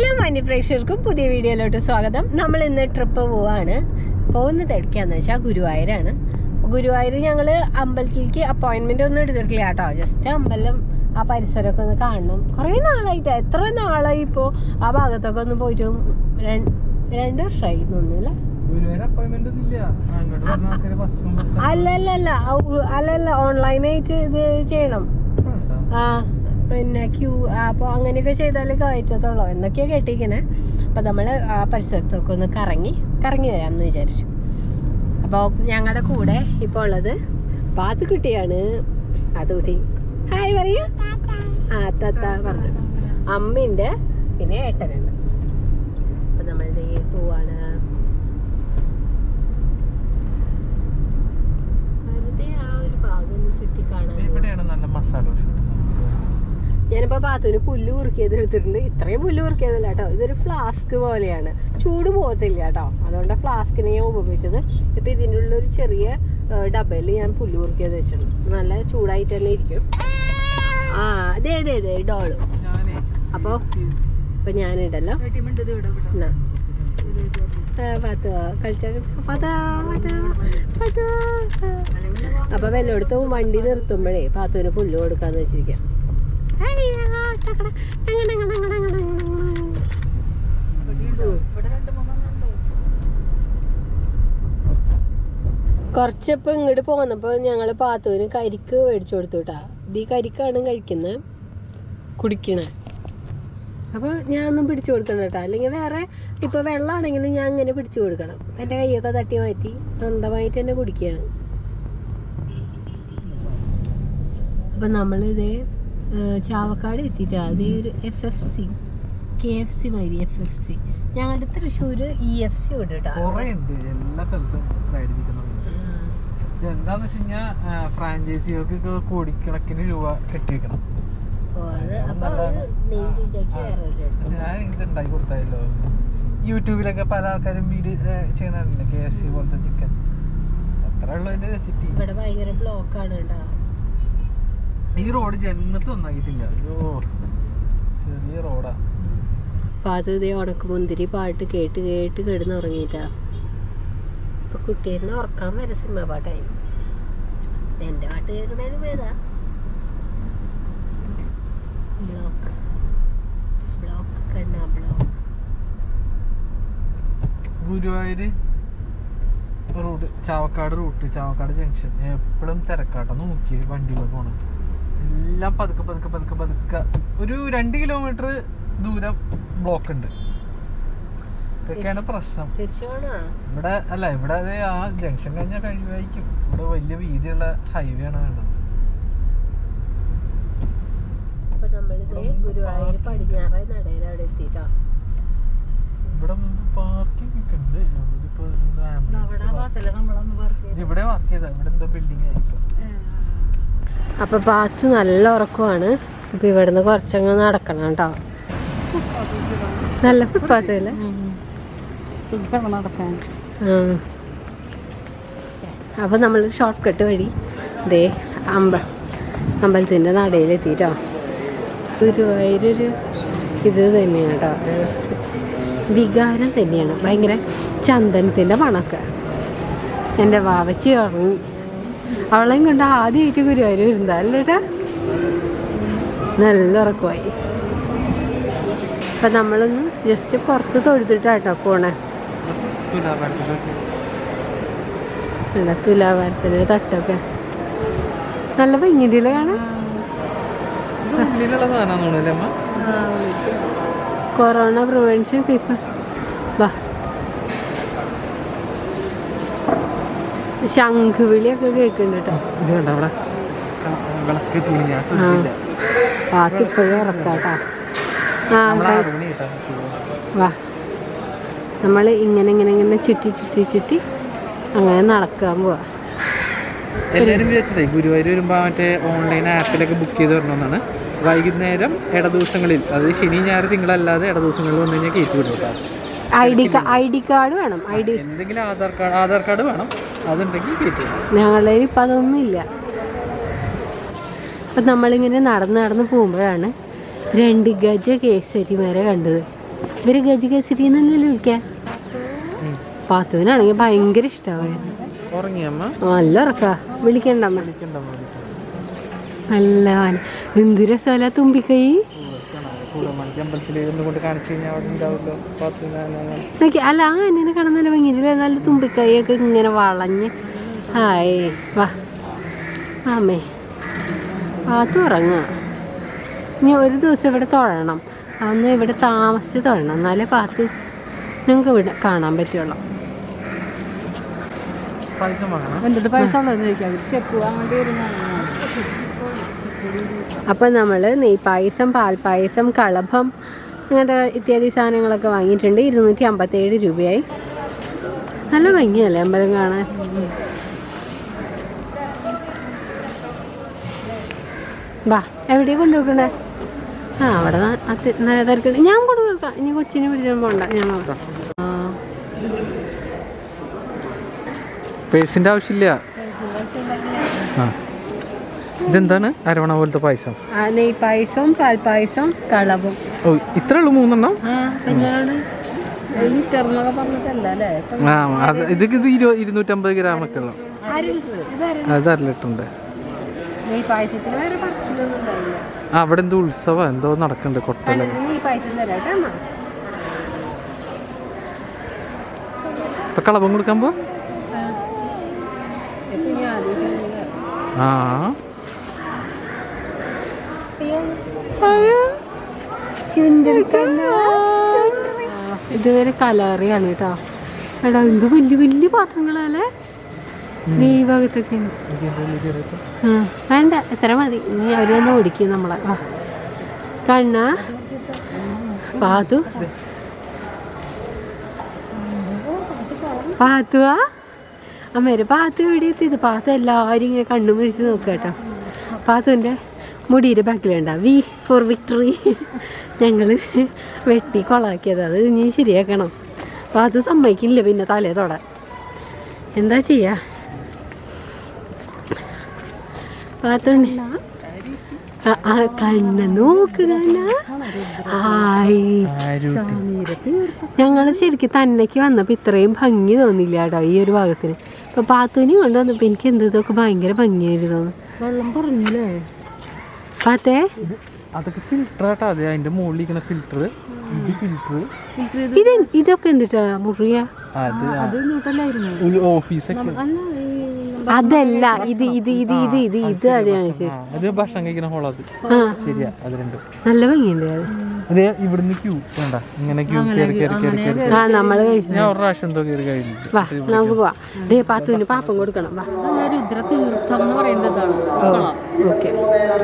എല്ലാ മാന്യപ്രേക്ഷകർക്കും പുതിയ വീഡിയോയിലോട്ട് സ്വാഗതം നമ്മൾ ഇന്ന് ട്രിപ്പ് പോവാണ് പോകുന്നത് എവിടേക്കാന്ന് വെച്ചാൽ ഗുരുവായൂരാണ് ഗുരുവായൂർ ഞങ്ങൾ അമ്പലത്തിലേക്ക് അപ്പോയിന്റ്മെന്റ് ഒന്നും എടുത്തിട്ടില്ല കേട്ടോ ജസ്റ്റ് അമ്പലം ആ പരിസരമൊക്കെ ഒന്ന് കാണണം കുറേ നാളായിട്ട് എത്ര നാളായി ഇപ്പോൾ ആ ഭാഗത്തൊക്കെ ഒന്ന് പോയിട്ട് രണ്ട് രണ്ട് വർഷമായി തോന്നുന്നില്ല ഗുരുവായൂർ അപ്പോയിന്റ്മെന്റ് ഒന്നും ഇല്ല അങ്ങോട്ട് പറഞ്ഞ ആൾക്കാര് ബസ് കൊണ്ട് അല്ലല്ലല്ല ഔ- അല്ലല്ല ഓൺലൈനായിട്ട് ഇത് ചെയ്യണം കേട്ടോ. ആ പിന്നെ ക്യൂ അപ്പോൾ അങ്ങനെയൊക്കെ ചെയ്താലേ കയറ്റത്തുള്ളൂ എന്നൊക്കെയാ കേട്ടിരിക്കണേ അപ്പം നമ്മൾ ആ പരിസരത്തൊക്കെ ഒന്ന് കറങ്ങി കറങ്ങി വരാമെന്ന് വിചാരിച്ചു അപ്പോൾ ഞങ്ങളുടെ കൂടെ ഇപ്പോൾ ഉള്ളത് പാത്തുക്കുട്ടിയാണ് പാത്തുക്കുട്ടി ഹായ് പറയൂ ആ തത്ത പറഞ്ഞു അമ്മയുണ്ട് പിന്നെ ഏട്ടനുണ്ട് അപ്പം നമ്മൾ ദേ പോവാണ് വെറുതെ ആ ഒരു ഭാഗം ഒന്ന് ചുറ്റി കാണാൻ പോവാ. ഇവിടെയാണ് നല്ല മസാല ദോശ കിട്ടുന്നത്. ഞാനിപ്പോ പാത്തുവിന് പുല്ല് കുറുക്കിയത് എടുത്തിട്ടുണ്ട് ഇത്രയും പുല്ല് കുറുക്കിയതല്ല കേട്ടോ ഇതൊരു ഫ്ലാസ്ക് പോലെയാണ് ചൂട് പോകത്തില്ല കേട്ടോ അതുകൊണ്ട് ഫ്ലാസ്കിനെ ഞാൻ ഉപയോഗിച്ചത് ഇപ്പൊ ഇതിൻ്റെ ഉള്ളിൽ ഒരു ചെറിയ ഡബയിൽ ഞാൻ പുല്ല് കുറുക്കിയത് വെച്ചിട്ടുണ്ട് നല്ല ചൂടായിട്ട് തന്നെ ഇരിക്കും ആ അതെ അതെ അതെ ഡോള് ഞാനേ അപ്പോ ഇപ്പൊ ഞാനിടല്ലോ എന്നാ. ആ, പാത്തു കളിച്ചാ പാത്താ, പാത്താ, പാത്താ. അപ്പൊ വല്ലയിടത്തും വണ്ടി നിർത്തുമ്പോഴേ പാത്തുവിന് പുല്ല് കൊടുക്കാന്ന് വെച്ചിരിക്കാം കുറച്ചപ്പോ ഇങ്ങോട്ട് പോന്നപ്പോ ഞങ്ങള് പാത്തുവിന് കരിക്ക് മേടിച്ചു കൊടുത്തു കേട്ടാ ഇത് ഈ കരിക്കാണ് കഴിക്കുന്നത് കുടിക്കണേ അപ്പൊ ഞാൻ ഒന്നും പിടിച്ചു കൊടുക്കണം കേട്ടോ അല്ലെങ്കിൽ വേറെ ഇപ്പൊ വെള്ളമാണെങ്കിലും ഞാൻ ഇങ്ങനെ പിടിച്ചു കൊടുക്കണം എന്റെ കൈയൊക്കെ തട്ടി മാറ്റി സ്വന്തമായിട്ട് തന്നെ കുടിക്കുകയാണ് അപ്പൊ നമ്മളിതേ ഏഹ്, ചാവക്കാട് എത്തിയിട്ടാ അതേ ഒരു F F C K F C മതി എഫ് എഫ് സി ഞങ്ങളുടെ തൃശ്ശൂര് ഇ എഫ് സി ഉണ്ട് കേട്ടോ കുറേ ഉണ്ട് എല്ലാ സ്ഥലത്തും റൈഡ് ഇരിക്കുന്നുണ്ട് ഇത് എന്താന്ന് വെച്ച് കഴിഞ്ഞാൽ ഫ്രാഞ്ചൈസികൾക്ക് കോടിക്കണക്കിന് രൂപ കെട്ടിവെക്കണം ഓ, അത് അപ്പൊ ഒരു നെയിം ചേഞ്ച് ആക്കി വേറെ ഒരു ഇട്ടു. ഞാൻ ഇത് ഉണ്ടാക്കി കൊടുത്തായല്ലോ യൂട്യൂബിലൊക്കെ പല ആൾക്കാരും വീഡിയോ ചെയ്യണല്ലേ കെ എഫ് സി പോലത്തെ ചിക്കൻ അത്ര ഉള്ളു അതിന്റെ റെസിപ്പി ഇവിടെ ഭയങ്കര ബ്ലോക്കാണ് കേട്ടോ ഈ റോഡ് ജന്മത്ത് നന്നാക്കിയിട്ടില്ല അയ്യോ ചെറിയ റോഡാ അപ്പൊ അത് ഇതേ ഉണക്കുമുന്തിരി പാട്ട് കേട്ട് കേട്ട് കിടന്ന് ഉറങ്ങിയിട്ടാ ഇപ്പൊ കുട്ടീനെ ഉറക്കാൻ വരെ സിനിമ പാട്ടായി എന്റെ പാട്ട് കേൾക്കണേന് പേതാ ബ്ലോക്ക് ബ്ലോക്ക് കണ്ണ block Guruvayur route Chavakkad route Chavakkad junction എപ്പോഴും തിരക്കാട്ടോ നോക്കി വണ്ടികൾ പോണം എല്ലാം പതുക്കെ പതുക്കെ പതുക്കെ പതുക്കെ ഒരു രണ്ട് കിലോമീറ്റർ ദൂരം ബ്ലോക്ക് ഉണ്ട് ഇതൊക്കെയാണ് പ്രശ്നം തിരിച്ചു പോണോ ഇവിടെ അല്ല ഇവിടെ അതേ ആ ജംഗ്ഷൻ കഴിഞ്ഞാൽ കഴിവായിരിക്കും ഇവിടെ വലിയ വീതിയുള്ള ഹൈവേ ആണ് വേണ്ടത് അപ്പൊ നമ്മളിത് ഗുരുവായൂർ പടിഞ്ഞാറേ നടയിൽ അവിടെ എത്തിട്ടോ ഇവിടെ പാർക്കിംഗ് ഒക്കെ ഉണ്ട് നമ്മളിപ്പോ എന്താ ambulance ഇത് ഇവിടെ വർക്ക് ചെയ്ത ഇവിടെ എന്തോ ബിൽഡിംഗ് ആയിരിക്കും അപ്പൊ പാത്ത് നല്ല ഉറക്കമാണ് അപ്പൊ ഇവിടുന്ന് കുറച്ചങ്ങ് നടക്കണം കേട്ടോ നല്ല ഫുട്പാത്ത് അല്ലേ നടക്കാൻ ആ. അപ്പൊ നമ്മൾ ഷോർട്ട് കട്ട് വഴി ദേ അമ്പ അമ്പലത്തിന്റെ നടയിലെത്തിട്ടോ ഗുരുവായൂരൊരു ഇത് തന്നെയാണ് കേട്ടോ വികാരം തന്നെയാണ് ഭയങ്കര ചന്ദനത്തിന്റെ മണമൊക്കെ എൻ്റെ വാവച്ചി ഉറങ്ങി അവളെയും കൊണ്ട് ആദ്യമായിട്ട് ഗുരുവായൂർ വരുന്നതാ അല്ലേട്ടാ നല്ല ഉറക്കമായി അപ്പൊ നമ്മളൊന്ന് ജസ്റ്റ് പുറത്ത് തൊഴുതിട്ടാട്ടോ പോണേ നല്ല തുലാഭാരത്തിന് തട്ടൊക്കെ നല്ല ഭംഗിയില്ല കാണാൻ ഉള്ളിലുള്ള സാധനം തോന്നുന്നല്ലേ അമ്മ കൊറോണ പ്രിവെൻഷൻ പീപ്പിൾ വാ ശംഖ് വിളിയൊക്കെ കേൾക്കുന്നുണ്ട് കേട്ടോ ഇത് കണ്ടോ അവിടെ ക- വിളക്ക് തുണി ഞാൻ ശ്രദ്ധിച്ചില്ല ബാക്കി ഇപ്പോഴും ഉറക്കാട്ടോ ആ നമ്മളെ ക- ആറ് മണി കിട്ടാൻ വാ നമ്മൾ ഇങ്ങനെ ഇങ്ങനെ ഇങ്ങനെ ചുറ്റി ചുറ്റി ചുറ്റി അങ്ങനെ നടക്കാൻ പോവാ എല്ലാവരും വിചാരിച്ചതേ ഗുരുവായൂർ വരുമ്പോൾ മറ്റേ ഓൺലൈൻ ആപ്പിലൊക്കെ ബുക്ക് ചെയ്ത് വരണമെന്നാണ് വൈകുന്നേരം ഇട ദിവസങ്ങളിൽ അതായത് ശനി ഞായർ തിങ്കളല്ലാതെ ഇട ദിവസങ്ങളിൽ വന്നു കഴിഞ്ഞാൽ കയറ്റി വിടും കേട്ടോ I D I D card വേണം ഐ ഡി എന്തെങ്കിലും ആധാർ കാർഡ് ആധാർ കാർഡ് വേണം അതുണ്ടെങ്കിൽ കയറ്റി വിടും ഞങ്ങളുടെ ഇപ്പം അതൊന്നും ഇല്ല അപ്പം നമ്മളിങ്ങനെ നടന്ന് നടന്ന് പോകുമ്പോഴാണ് രണ്ട് ഗജ കേസരിമാരെ കണ്ടത് ഇവര് ഗജകേസരി എന്നല്ലേ വിളിക്കാൻ പാത്തുവിനാണെങ്കിൽ ഭയങ്കര ഇഷ്ടമായിരുന്നു ഉറങ്ങിയമ്മ നല്ല ഉറക്ക വിളിക്കണ്ട അമ്മ നല്ല ആന. എന്ത് രസമല്ല തുമ്പിക്കൈ കൂടമണിക്ക് അമ്പലത്തിൽ ഒന്ന് കൊണ്ട് കാണിച്ചു കഴിഞ്ഞാൽ അവിടെ ഉണ്ടാവുമല്ലോ പത്ത് നാല് നോക്കി അല്ല ആ എന്നെ കാണാൻ നല്ല ഭംഗിയില്ലേ നല്ല തുമ്പിക്കൈയൊക്കെ ഇങ്ങനെ വളഞ്ഞ് ഹായ് വാ ആമേ പാത്തു ഉറങ്ങുക ഇനി ഒരു ദിവസം ഇവിടെ തൊഴണം അന്ന് ഇവിടെ താമസിച്ച് തൊഴണം എന്നാലേ പാത്ത് ഞങ്ങൾക്ക് ഇവിടെ കാണാൻ പറ്റുള്ളൂ പൈസ വാങ്ങണം എന്നിട്ട് പൈസ ഉള്ളതെന്ന് ചോദിക്കാം ചെക്ക് അങ്ങോട്ട് വരുന്നതാണ് അപ്പം നമ്മൾ നെയ്പായസം പാൽപ്പായസം കളഭം അങ്ങനത്തെ ഇത്യാദി സാധനങ്ങളൊക്കെ വാങ്ങിയിട്ടുണ്ട് ഇരുന്നൂറ്റി അമ്പത്തേഴ് രൂപയായി നല്ല ഭംഗിയല്ലേ അമ്പലം കാണാൻ വാ എവിടെയാ കൊണ്ടുപോക്കണേ ആ അവിടെ ന- അത്തി- ന- തിരക്കുണ്ട് ഞാൻ കൊണ്ടു കൊടുക്കാം ഇനി കൊച്ചിനെ പിടിച്ചോണ്ട് പോണ്ട ഞാൻ നോക്കാം ആ പേഴ്സിന്റെ ആവശ്യമില്ല ആ ഇതെന്താണ് അരവണ പോലത്തെ പായസം ആ, നെയ്പായസം പാൽപ്പായസം കളവും ഓ ഇത്രേ ഉള്ളൂ മൂന്നെണ്ണം ആ പിന്നാണ് ലിറ്റർന്നൊക്കെ പറഞ്ഞിട്ടല്ല അല്ലേ ആ അത് ഇത് ഇത് ഇരു- ഇരുന്നൂറ്റമ്പത് ഗ്രാം ഒക്കെ ഉള്ളു അത് അര ലിറ്റർ ഉണ്ട് നെയ്പായസത്തിന് വേറെ പറിച്ചിലൊന്നും ഉണ്ടായില്ല ആ അവിടെ എന്തോ ഉത്സവം എന്തോ നടക്കുന്നുണ്ട് കൊട്ടലൊക്കെ നെയ്പായസം തരാം കേട്ടോ അമ്മ ഇപ്പൊ കളപ്പം കൊടുക്കാൻ പോ ഇപ്പൊ ഇനി ആദ്യം ആ ഇതുവരെ കലറിയാണ് കേട്ടോ എടാ എന്ത് വലിയ വലിയ പാത്രങ്ങളല്ലേ ഈ ഭാഗത്തൊക്കെ ആ, വേണ്ട എത്ര മതി ഇനി അവര് വന്ന് ഓടിക്കും നമ്മളെ വാ കണ്ണ പാത്തു പാത്തുവാ അമ്മേരെ പാത്തു എവിടെ എത്തിയത് പാത്തു എല്ലാവരും ഇങ്ങനെ കണ്ണും പിടിച്ച് നോക്കുക കേട്ടോ പാത്തുവിൻ്റെ മുടിയുടെ ബാക്കിലുണ്ടാ വി ഫോർ വിക്ടറി ഞങ്ങൾ വെട്ടി കൊളാക്കിയത് അത് ഇനി ശരിയാക്കണം പാത്തു സമ്മതിക്കില്ല പിന്നെ തലേ തൊടാൻ എന്താ ചെയ്യാ പാത്തുണ്ട് ആ, ആ, കണ്ണ് നോക്ക് കണ്ണ ഹായ് ഞങ്ങൾ ശരിക്കും തന്നേക്ക് വന്നപ്പോൾ ഇത്രയും ഭംഗി തോന്നില്ല കേട്ടോ ഈ ഒരു ഭാഗത്തിന് ഇപ്പൊ പാത്തുവിനെ കൊണ്ട് വന്നപ്പോൾ എനിക്ക് എന്ത് ഇതൊക്കെ ഭയങ്കര ഭംഗിയായിരുന്നു വെള്ളം കുറഞ്ഞില്ലേ പാത്തേ അതൊക്കെ ഫിൽറ്റർ ആട്ടാ അതെ അതിന്റെ മുകളിൽ ഇരിക്കുന്ന ഫിൽറ്റർ ഇത് ഫിൽറ്റർ ഇത് ഇതൊക്കെ എന്തിട്ടാ മുറിയ അത് ഓഫീസൊക്കെ അതല്ല ഇത് ഇത് ഇത് ഇത് ഇത് ഇത് അത് ഞാൻ വിശ്വസിച്ചു അത് ഭക്ഷണം കഴിക്കുന്ന ഹോൾ അത് ആ ശരിയാ അത് രണ്ടും നല്ല ഭംഗിയുണ്ട് അത് അതെ ഇവിടുന്ന് ക്യൂ വേണ്ട ഇങ്ങനെ ക്യൂ കയറി കയറി കയറി കയറി ആ നമ്മള് കഴിച്ചു ഞാൻ ഒരു പ്രാവശ്യം എന്തോ കയറി കഴിഞ്ഞില്ല വാ നമുക്ക് പോവാം ദേ പാത്തുവിന് പാപ്പം കൊടുക്കണം വാ രുദ്രതീർത്ഥം എന്ന് പറയുന്നതാണ് ഓക്കെ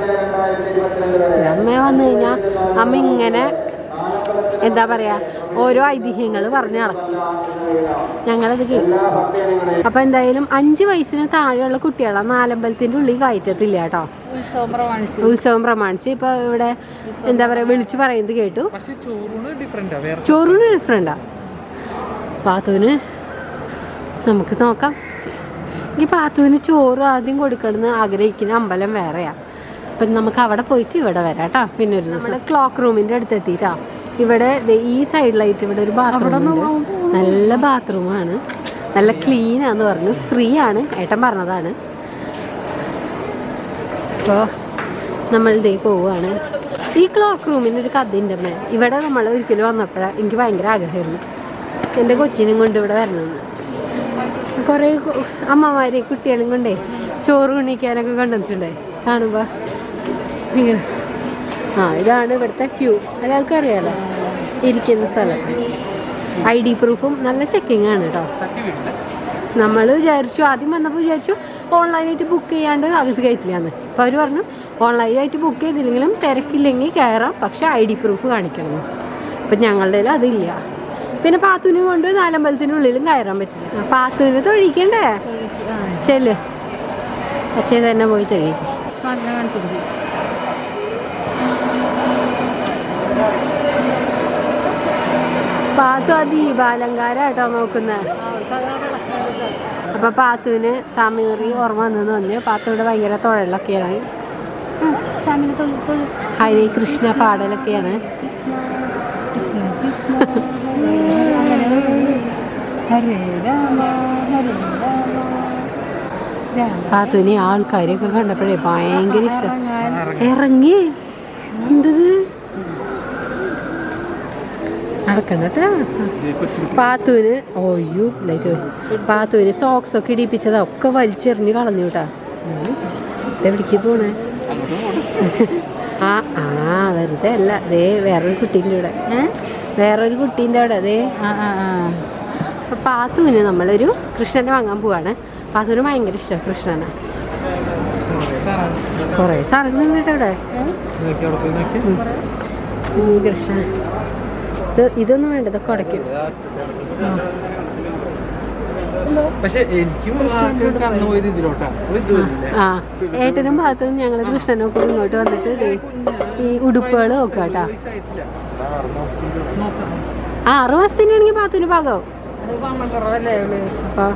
അമ്മ വന്നു കഴിഞ്ഞാ അമ്മ ഇങ്ങനെ എന്താ പറയാ ഓരോ ഐതിഹ്യങ്ങൾ പറഞ്ഞു നടക്കും ഞങ്ങളത് കേൾക്കും അപ്പൊ എന്തായാലും അഞ്ച് വയസ്സിന് താഴെയുള്ള കുട്ടികളെ നാലമ്പലത്തിന്റെ ഉള്ളിൽ കയറ്റത്തില്ല കേട്ടോ ഉത്സവം പ്രമാണിച്ച് ഉത്സവം പ്രമാണിച്ച് ഇപ്പൊ ഇവിടെ എന്താ പറയാ വിളിച്ചു പറയുന്നത് കേട്ടു പക്ഷെ ചോറൂണ് ഡിഫറെന്റാ വേറെ ചോറിന് ഡിഫറെൻറ്റാ പാത്തുവിന് നമുക്ക് നോക്കാം ഈ പാത്തുവിന് ചോറ് ആദ്യം കൊടുക്കണമെന്ന് ആഗ്രഹിക്കുന്ന അമ്പലം വേറെയാ അപ്പം നമുക്ക് അവിടെ പോയിട്ട് ഇവിടെ വരാം കേട്ടോ പിന്നെ ഒരു ദിവസം ക്ലോക്ക് റൂമിൻ്റെ അടുത്ത് എത്തിയിട്ടാ ഇവിടെ ദേ ഈ സൈഡിലായിട്ട് ഇവിടെ ഒരു ബാത്റൂം നല്ല ബാത്റൂമാണ് നല്ല ക്ലീൻ ആന്ന് പറഞ്ഞു ഫ്രീ ആണ് ഏട്ടൻ പറഞ്ഞതാണ് അപ്പോൾ നമ്മൾ ഇതേ പോവുകയാണ് ഈ ക്ലോക്ക് റൂമിന് ഒരു കഥയുണ്ട് അമ്മേ ഇവിടെ നമ്മൾ ഒരിക്കലും വന്നപ്പോഴാണ് എനിക്ക് ഭയങ്കര ആഗ്രഹമായിരുന്നു എൻ്റെ കൊച്ചിനും കൊണ്ട് ഇവിടെ വരണമെന്ന് കുറേ കു- അമ്മമാരെ കുട്ടികളും കൊണ്ടേ ചോറ് ഉണ്ണിക്കാനൊക്കെ കണ്ടിട്ടുണ്ടേ കാണുമ്പോൾ ഇങ്ങനെ ആ ഇതാണ് ഇവിടുത്തെ ക്യൂ എല്ലാവർക്കും അറിയാലോ ഇരിക്കുന്ന സ്ഥലം ഐ ഡി പ്രൂഫും നല്ല ചെക്കിംഗ് ആണ് കേട്ടോ നമ്മൾ വിചാരിച്ചു ആദ്യം വന്നപ്പോൾ വിചാരിച്ചു ഓൺലൈനായിട്ട് ബുക്ക് ചെയ്യാണ്ട് അകത്ത് കയറ്റില്ലാന്ന് അപ്പോൾ അവർ പറഞ്ഞു ഓൺലൈനായിട്ട് ബുക്ക് ചെയ്തില്ലെങ്കിലും തിരക്കില്ലെങ്കിൽ കയറാം പക്ഷേ ഐ ഡി പ്രൂഫ് കാണിക്കണം അപ്പം ഞങ്ങളുടെ കയ്യിൽ അതില്ല പിന്നെ പാത്തുവിനെ കൊണ്ട് നാലമ്പലത്തിനുള്ളിലും കയറാൻ പറ്റില്ല ആ, പാത്തുവിന് തൊഴിക്കണ്ടേ ചെല്ല് അച്ഛൻ തന്നെ പോയി തൊഴിക്കും പാത്തു ആ ദീപാലങ്കാരാട്ടോ നോക്കുന്നത് അപ്പൊ പാത്തുവിന് സമീറി ഓർമ്മ വന്നു തോന്നി പാത്തു ഇവിടെ ഭയങ്കര തൊഴിലൊക്കെയാണ് ഹരേ കൃഷ്ണ പാടലൊക്കെയാണ് കൃഷ്ണ ഹരേ രാമ ഹരേ രാമ രാമ പാത്തുവിനെ ആൾക്കാരെയൊക്കെ കണ്ടപ്പോഴേ ഭയങ്കര ഇഷ്ടം ഇറങ്ങി എന്തത് നടക്കണ്ടട്ടാ പാത്തുവിന് ഓയ്യോ ലൈറ്റ് പോയി പാത്തുവിന് സോക്സ് ഒക്കെ ഇടിപ്പിച്ചതാ ഒക്കെ വലിച്ചെറിഞ്ഞ് കളഞ്ഞു കേട്ടാ എവിടേക്ക് പോണേ ആ ആ വെറുതെ അല്ല ദേ വേറൊരു കുട്ടീൻ്റെ ഇവിടെ ഏ? വേറൊരു കുട്ടീൻ്റെ അവിടെ ദേ ആ ആ ആ അപ്പൊ പാത്തുവിന് നമ്മളൊരു കൃഷ്ണനെ വാങ്ങാൻ പോവാണ് പാത്തുവിന് ഭയങ്കര ഇഷ്ടമാണ് കൃഷ്ണനെ കുറേ സാധനങ്ങൾ ഉണ്ട് അവിടെ ഈ കൃഷ്ണൻ ഇത് ഇതൊന്നും വേണ്ട ഇതൊക്കെ ഉടയ്ക്കും പക്ഷെ എനിക്കും ആദ്യം കടന്നു പോയത് ഇതിലോട്ടാ ഒരു ഇതുമില്ലേ ആ ഏട്ടനും ഭാഗത്തും ഞങ്ങൾ കൃഷ്ണനൊക്കെ ഇങ്ങോട്ട് വന്നിട്ട് ദേ ഈ ഉടുപ്പുകൾ നോക്കുക കേട്ടാ നോക്കാം ആ ആറ് മാസത്തിനാണെങ്കിൽ പാത്തുവിന് പാകാവും അത് പന്ത്രണ്ടല്ലേ ഉള്ളു അപ്പൊ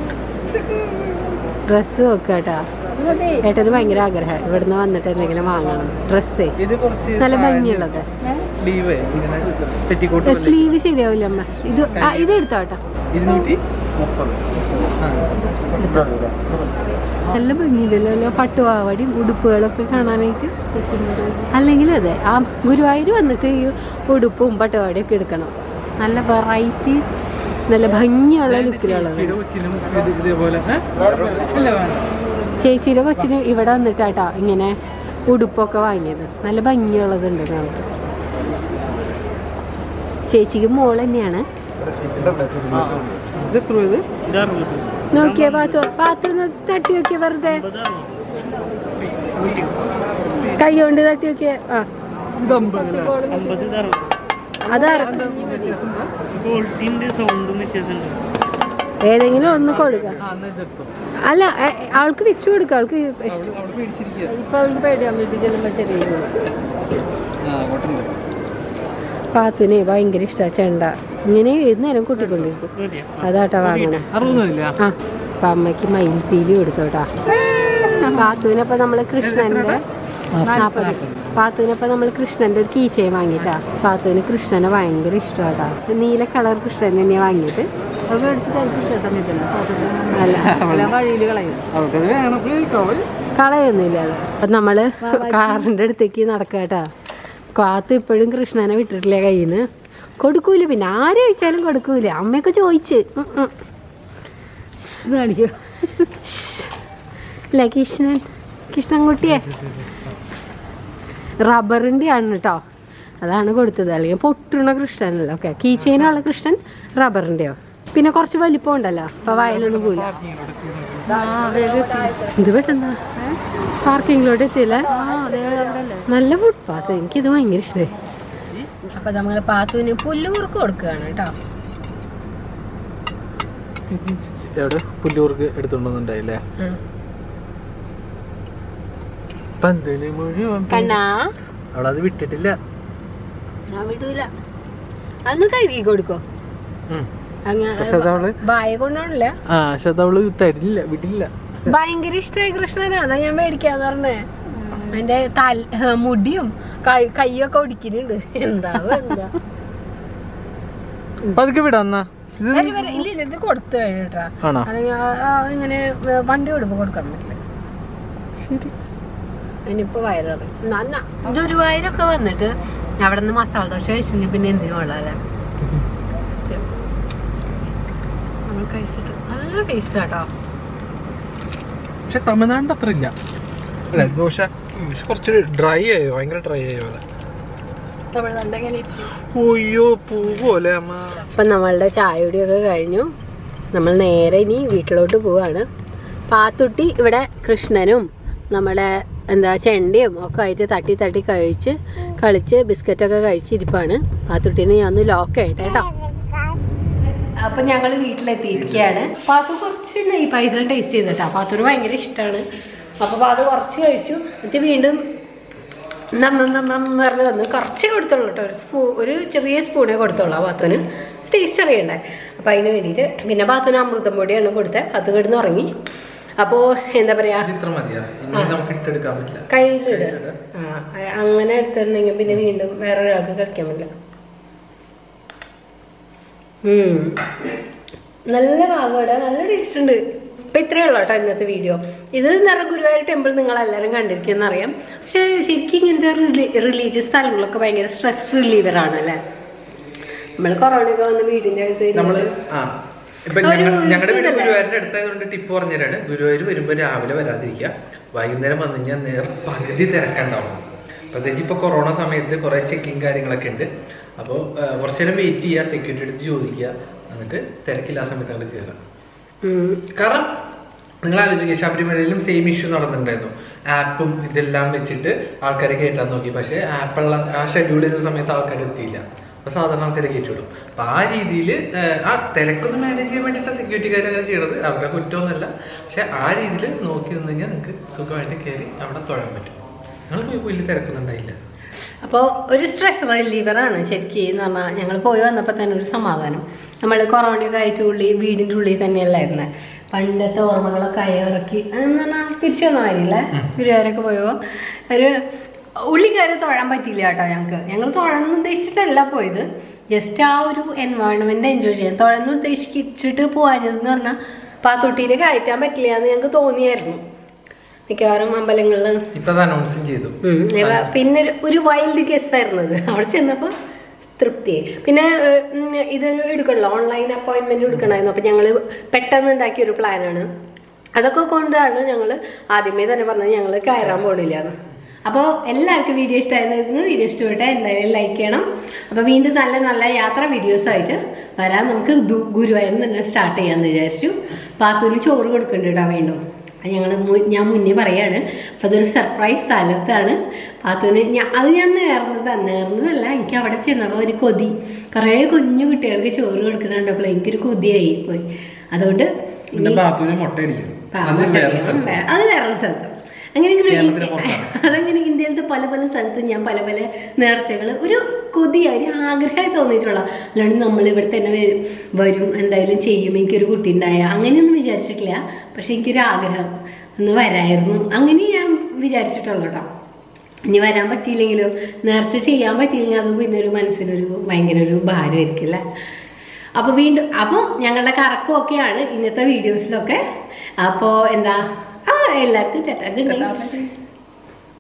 ഡ്രസ്സ് നോക്കുക കേട്ടാ ഏട്ടന് ഭയങ്കര ആഗ്രഹം ഇവിടുന്ന് വന്നിട്ട് എന്തെങ്കിലും വാങ്ങണം ഡ്രസ്സേ ഇത് കുറച്ച് നല്ല ഭംഗിയുള്ളത് സ്ലീവ് ഇങ്ങനെ പെറ്റിക്കോട്ട് സ്ലീവ് ശരിയാവില്ല അമ്മ ഇത് ആ ഇത് എടുത്തോ കേട്ടോ ഇരുന്നൂറ്റി മുപ്പത് ആ. എടുത്തോ നല്ല ഭംഗിയില്ലല്ലോ പട്ടുപാവാടിയും ഉടുപ്പുകളൊക്കെ കാണാനായിട്ട് അല്ലെങ്കിൽ അതെ ആ ഗുരുവായൂർ വന്നിട്ട് ഈ ഉടുപ്പും പട്ടുപാവാടിയും ഒക്കെ എടുക്കണം നല്ല വെറൈറ്റി നല്ല ഭംഗിയുള്ള ലുക്കിലുള്ളത് ചേച്ചിയുടെ കൊച്ചിനും ഇത് ഇതേപോലെ ഏ? ഇല്ല വേണ്ട ചേച്ചിയുടെ കൊച്ചിന് ഇവിടെ വന്നിട്ടാട്ടോ ഇങ്ങനെ ഉടുപ്പൊക്കെ വാങ്ങിയത് നല്ല ഭംഗിയുള്ളതുണ്ട് നമുക്ക് ചേച്ചിക്ക് മോൾ തന്നെയാണ് ഇത് എത്ര ഇത് നോക്കിയേ പാത്തു പാത്തു ഒന്ന് തട്ടി നോക്കിയേ വെറുതെ കൈ കൊണ്ട് തട്ടി നോക്കിയേ ആ അതാ ക്വാളിറ്റിന്റെ സൗണ്ടും വ്യത്യാസമുണ്ട് ഏതെങ്കിലും ഒന്ന് കൊടുക്ക ആ എന്നാ ഇതെടുത്തോ അല്ല എ, അവൾക്ക് വെച്ചു കൊടുക്ക അവൾക്ക് അവള് അവിടെ മേടിച്ചിരിക്കുക ഇപ്പൊ അവൾക്ക് പേടിയാവും വീട്ടിൽ ചെല്ലുമ്പോ ശരിയായി ആ അങ്ങോട്ടുണ്ട് പാത്തുനെ ഭയങ്കര ഇഷ്ടമാണ് ചെണ്ട ഇങ്ങനെ ഏത് നേരം കൂട്ടിക്കൊണ്ടിരിക്കും അതാട്ടോ വാങ്ങണേ അറുപതില്ല ആ അപ്പൊ അമ്മയ്ക്ക് മയിൽപ്പീലി കൊടുത്തോട്ടാ പാത്തുവിനപ്പൊ നമ്മള് കൃഷ്ണന്റെ നാപ്പത് പാത്തുവിനപ്പൊ നമ്മള് കൃഷ്ണന്റെ ഒരു കീച്ചയും വാങ്ങിട്ടാ പാത്തുവിന് കൃഷ്ണനെ ഭയങ്കര ഇഷ്ടമാട്ടാ നീല കളർ കൃഷ്ണൻ തന്നെയാ വാങ്ങിയത് അത് മേടിച്ചിട്ട് എനിക്ക് ഇഷ്ട സമയത്തല്ല അല്ല അല്ല വഴിയിൽ കളയും അവൾക്കത് വേണം ഉപയോഗിക്കാം അവൾ കളയൊന്നുമില്ല അത് അപ്പൊ നമ്മള് കാറിന്റെ അടുത്തേക്ക് നടക്കാട്ടാ കാത്തു ഇപ്പോഴും കൃഷ്ണനെ വിട്ടിട്ടില്ല കയ്യിന്ന് കൊടുക്കൂല പിന്നെ ആര് ചോദിച്ചാലും കൊടുക്കൂല അമ്മയൊക്കെ ചോദിച്ച് ഉം ഉം. ഇത് കാണിക്കോ അല്ല കൃഷ്ണൻ കൃഷ്ണൻകുട്ടിയെ റബ്ബറിൻ്റെ ആണ് കേട്ടോ അതാണ് കൊടുത്തത് അല്ലെങ്കിൽ പൊട്ടുണ കൃഷ്ണനല്ലോ ഓക്കെ കീച്ചേനുള്ള കൃഷ്ണൻ റബ്ബറിൻ്റെയോ പിന്നെ കുറച്ച് വലിപ്പം ഉണ്ടല്ലോ അപ്പൊ വയലൊന്നും പോയില്ല ഇത് പെട്ടെന്നാ പാർക്കിങ്ങിലോട്ട് എത്തിയില്ലേ ആ അതെ അവിടെ അല്ലേ നല്ല ഫുട്പാത്ത് എനിക്കിത് ഭയങ്കര ഇഷ്ടമായി അപ്പൊ നമ്മൾ പാത്തുവിന് പുല്ലുകൂർക്ക് കൊടുക്കുകയാണ് കേട്ടോ എവിടെ പുല്ലൂർക്ക് എടുത്തോണ്ടുണ്ടായില്ലേ പന്തല് മുഴുവൻ കണ്ണാ അവളത് വിട്ടിട്ടില്ല ഞാൻ വിടൂല അന്ന് കഴുകി കൊടുക്കോ ഉം. അങ്ങ് പക്ഷെ അതവള് വായ കൊണ്ടാണില്ല ആ പക്ഷെ അതവള് തരില്ല വിടില്ല ഭയങ്കര ഇഷ്ടമായി കൃഷ്ണന് അതാ ഞാൻ മേടിക്കാന്ന് പറഞ്ഞേ എന്റെ തല ആ, മുടിയും കൈ- കൈയൊക്കെ ഒടിക്കുന്നുണ്ട് എന്താ എന്താ പതുക്കെ വിടാന്നാ ഇത് വരി, വരി. ഇല്ല ഇല്ല ഇത് കൊടുത്തു കഴിഞ്ഞിട്ടാ ആണോ അല്ലെങ്കിൽ ആ- ആ ഇങ്ങനെ വണ്ടി കൊടുക്കുമ്പോ കൊടുക്കാൻ പറ്റില്ല ശരി ഇനിയിപ്പോ വയറിളറി ഗുരുവായൂരൊക്കെ വന്നിട്ട് അവിടെ നിന്ന് മസാല ദോശ കഴിച്ചിട്ടുണ്ടെങ്കിൽ പിന്നെ എന്തിനും ഉള്ളതല്ലേ സത്യം നമ്മൾ കഴിച്ചിട്ട് നല്ല ടേസ്റ്റ് കേട്ടോ പക്ഷെ തമിഴ്നാടിന്റെ അത്ര ഇല്ല അല്ല ദോശ ഉം, പക്ഷെ കുറച്ച് ഡ്രൈ ആയോ ഭയങ്കര ഡ്രൈ ആയോ പോലെ തമിഴ്നാട് എങ്ങനെ ഒയ്യോ പൂ പോലെ അമ്മ അപ്പം നമ്മളുടെ ചായ കുടിയൊക്കെ കഴിഞ്ഞു നമ്മൾ നേരെ ഇനി വീട്ടിലോട്ട് പോവാണ് പാത്തുട്ടി ഇവിടെ കൃഷ്ണനും നമ്മുടെ എന്താ ചെണ്ടയും ഒക്കെ ആയിട്ട് തട്ടി തട്ടി കഴിച്ച് കളിച്ച് ബിസ്ക്കറ്റൊക്കെ കഴിച്ചിരിപ്പാണ് പാത്തുട്ടീനെ ഞാൻ ഒന്ന് ലോക്ക് ആയിട്ട് കേട്ടോ അപ്പൊ ഞങ്ങൾ വീട്ടിലെത്തിയിരിക്കുകയാണ് പാത്തു കുറച്ച് നെയ് പൈസ ടേസ്റ്റ് ചെയ്തിട്ടാ പാത്തുന് ഭയങ്കര ഇഷ്ടമാണ് അപ്പൊ പാത്തു കുറച്ച് കഴിച്ചു എന്നിട്ട് വീണ്ടും നന്ന് നന്ന് പറഞ്ഞ് വന്ന് കുറച്ച് കൊടുത്തോളൂ കേട്ടോ ഒരു സ്പൂ ഒരു ചെറിയ സ്പൂണേ കൊടുത്തോളൂ ആ പാത്തുന് ടേസ്റ്റ് അറിയണ്ടേ അപ്പം അതിന് വേണ്ടിയിട്ട് പിന്നെ പാത്തുന് അമൃതം പൊടിയാണ് കൊടുത്തത് അത് കിടന്ന് ഉറങ്ങി അപ്പോൾ എന്താ പറയാ ഇത് ഇത്ര മതിയാ ഇനി നമുക്ക് ഇട്ടെടുക്കാൻ പറ്റില്ല കയ്യിലിടുക ആ അങ്ങനെ എടുത്തിരുന്നെങ്കിൽ പിന്നെ വീണ്ടും വേറെ ഒരാൾക്ക് കളിക്കാൻ പറ്റില്ല ഉം. നല്ല പാകോടെ നല്ല ടേസ്റ്റ് ഉണ്ട് ഇപ്പൊ ഇത്രയേ ഉള്ളൂ കേട്ടോ ഇന്നത്തെ വീഡിയോ ഇത് നിറ ഗുരുവായൂർ ടെമ്പിൾ നിങ്ങൾ എല്ലാവരും കണ്ടിരിക്കുമെന്ന് അറിയാം പക്ഷെ ശരിക്കും ഇങ്ങനത്തെ റിലീജിയസ് സ്ഥലങ്ങളൊക്കെ ഭയങ്കര സ്ട്രെസ് റിലീവർ ആണ് അല്ലേ നമ്മൾ കൊറോണയൊക്കെ വന്ന് വീടിന്റെ അകത്ത് നമ്മള് ഇരുന്നിട്ട് ആ ഇപ്പൊ ഒരു ഞങ്ങളുടെ വീട് സുഖല്ലേ? ഗുരുവായൂരിന്റെ അടുത്തായതുകൊണ്ട് ടിപ്പ് പറഞ്ഞുതരാണ് ഗുരുവായൂർ വരുമ്പോ രാവിലെ വരാതിരിക്കുക വൈകുന്നേരം വന്നു കഴിഞ്ഞാൽ നേരെ പകുതി തിരക്കുണ്ടാവും പ്രത്യേകിച്ച് ഇപ്പൊ കൊറോണ സമയത്ത് കുറെ ചെക്കിങ് കാര്യങ്ങളൊക്കെ ഉണ്ട് അപ്പോൾ കുറച്ചു നേരം വെയിറ്റ് ചെയ്യുക സെക്യൂരിറ്റി അടുത്ത് ചോദിക്കുക എന്നിട്ട് തിരക്കില്ല ആ സമയത്ത് അങ്ങോട്ട് കയറാം ഉം. കാരണം നിങ്ങൾ ആലോചിക്കുക ശബരിമലയിലും സെയിം ഇഷ്യൂ നടന്നിട്ടുണ്ടായിരുന്നു ആപ്പും ഇതെല്ലാം വെച്ചിട്ട് ആൾക്കാരെ കയറ്റാൻ നോക്കി പക്ഷേ ആപ്പുള്ള ആ ഷെഡ്യൂൾ ചെയ്ത സമയത്ത് ആൾക്കാർ എത്തിയില്ല അപ്പൊ സാധാരണ ആൾക്കാരെ കയറ്റിവിടും അപ്പൊ ആ രീതിയിൽ ആ തിരക്കൊന്ന് മാനേജ് ചെയ്യാൻ വേണ്ടിയിട്ട് സെക്യൂരിറ്റിക്കാർ അങ്ങനെ ചെയ്യണത് അവരുടെ കുറ്റമൊന്നുമല്ല പക്ഷെ ആ രീതിയിൽ നോക്കി നിന്ന് കഴിഞ്ഞാൽ നിങ്ങൾക്ക് സുഖമായിട്ട് കയറി അവിടെ തൊഴാൻ പറ്റും നിങ്ങൾ പോയി വലിയ തിരക്കൊന്നും ഉണ്ടായില്ല അപ്പോൾ ഒരു സ്ട്രെസ് റിലീവറാണ് ശരിക്കും എന്ന് പറഞ്ഞാൽ ഞങ്ങൾ പോയി വന്നപ്പോൾ തന്നെ ഒരു സമാധാനം നമ്മൾ കൊറോണയൊക്കെ ആയിട്ട് ഉള്ളിൽ വീടിൻ്റെ ഉള്ളിൽ തന്നെയല്ലായിരുന്നേ പണ്ടത്തെ ഓർമ്മകളൊക്കെ അയവിറക്കി എന്ന് പറഞ്ഞാൽ തിരിച്ചു വന്ന മാതിരില്ലേ ഗുരുവായൂരൊക്കെ പോയപ്പോൾ ഒരു ഉള്ളി കയറി തൊഴാൻ പറ്റിയില്ല കേട്ടോ ഞങ്ങൾക്ക് ഞങ്ങൾ തൊഴാൻ ഉദ്ദേശിച്ചിട്ടല്ല പോയത് ജസ്റ്റ് ആ ഒരു എൻവയോൺമെന്റ് എൻജോയ് ചെയ്യാൻ തൊഴാൻ ഉദ്ദേശിച്ചിട്ട് പോകാഞ്ഞതെന്ന് പറഞ്ഞാൽ പാത്തൊട്ടീനെ കയറ്റാൻ പറ്റില്ല എന്ന് ഞങ്ങൾക്ക് തോന്നിയായിരുന്നു മിക്കവാറും അമ്പലങ്ങളിൽ ഇപ്പൊ അത് അനൗൺസും ചെയ്തു ഉം. ഇവ പിന്നെ ഒരു- ഒരു വൈൽഡ് ഗസ് ആയിരുന്നു അത് അവിടെ ചെന്നപ്പോൾ തൃപ്തിയായി പിന്നെ ഏഹ്, ഉം, ഇത് എടുക്കണല്ലോ ഓൺലൈൻ അപ്പോയിന്റ്മെന്റ് എടുക്കണമായിരുന്നു അപ്പൊ ഞങ്ങള് പെട്ടെന്ന് ഉണ്ടാക്കിയ ഒരു പ്ലാനാണ് അതൊക്കെ കൊണ്ടാണ് ഞങ്ങൾ ആദ്യമേ തന്നെ പറഞ്ഞത് ഞങ്ങൾ കയറാൻ പോണില്ല എന്ന് അപ്പോൾ എല്ലാവർക്കും വീഡിയോ ഇഷ്ടമായിരുന്നു വീഡിയോ ഇഷ്ടപ്പെട്ട എന്തായാലും ലൈക്ക് ചെയ്യണം അപ്പോൾ വീണ്ടും നല്ല നല്ല യാത്രാ വീഡിയോസ് ആയിട്ട് വരാൻ നമുക്ക് ദു- ഗുരുവായൂരിൽ തന്നെ സ്റ്റാർട്ട് ചെയ്യാമെന്ന് വിചാരിച്ചു പാത്തൂര് ചോറ് കൊടുക്കുന്നുണ്ട് കേട്ടോ വീണ്ടും അത് ഞങ്ങൾ ഞാൻ മുന്നേ പറയാണ് അപ്പം അതൊരു സർപ്രൈസ് സ്ഥലത്താണ് പാത്തൂന് ഞാൻ അത് ഞാൻ നേർന്നതാണ് നേർന്നതല്ല എനിക്ക് അവിടെ ചെന്നപ്പോൾ ഒരു കൊതി കുറേ കുഞ്ഞു കുട്ടികൾക്ക് ചോറ് കൊടുക്കുന്നുണ്ടപ്പോൾ എനിക്കൊരു കൊതിയായി പോയി അതുകൊണ്ട് പിന്നെ ബാത്തുവിന് മുട്ട അടിക്കും അത് വേറെ സ്ഥലത്ത് അത് വേറെ സ്ഥലത്ത് അങ്ങനെ ഇങ്ങനെ ഒരു- കേരളത്തിന് പുറത്താണ്. അതങ്ങനെ ഇന്ത്യയിലത്തെ പല പല സ്ഥലത്ത് ഞാൻ പല പല നേർച്ചകൾ ഒരു കൊതി ഒരു ആഗ്രഹമായി തോന്നിയിട്ടുള്ള അല്ലാണ്ട് നമ്മൾ ഇവിടെ തന്നെ വരും വരും എന്തായാലും ചെയ്യും എനിക്കൊരു കുട്ടി ഉണ്ടായ അങ്ങനെയൊന്നും വിചാരിച്ചിട്ടില്ല പക്ഷെ എനിക്കൊരു ആഗ്രഹം ഒന്ന് വരായിരുന്നു അങ്ങനെ ഞാൻ വിചാരിച്ചിട്ടുള്ളൂ കേട്ടോ ഇനി വരാൻ പറ്റിയില്ലെങ്കിലോ നേർച്ച ചെയ്യാൻ പറ്റിയില്ലെങ്കിൽ അത് പിന്നെ ഒരു മനസ്സിനൊരു ഭയങ്കര ഒരു ഭാരമായിരിക്കും അല്ലേ അപ്പോൾ വീണ്ടും അപ്പോൾ ഞങ്ങളുടെ കറക്കമൊക്കെയാണ് ഇന്നത്തെ വീഡിയോസിലൊക്കെ അപ്പോൾ എന്താ ആ എല്ലാവർക്കും ചേട്ടാ ഗുഡ് നൈറ്റ്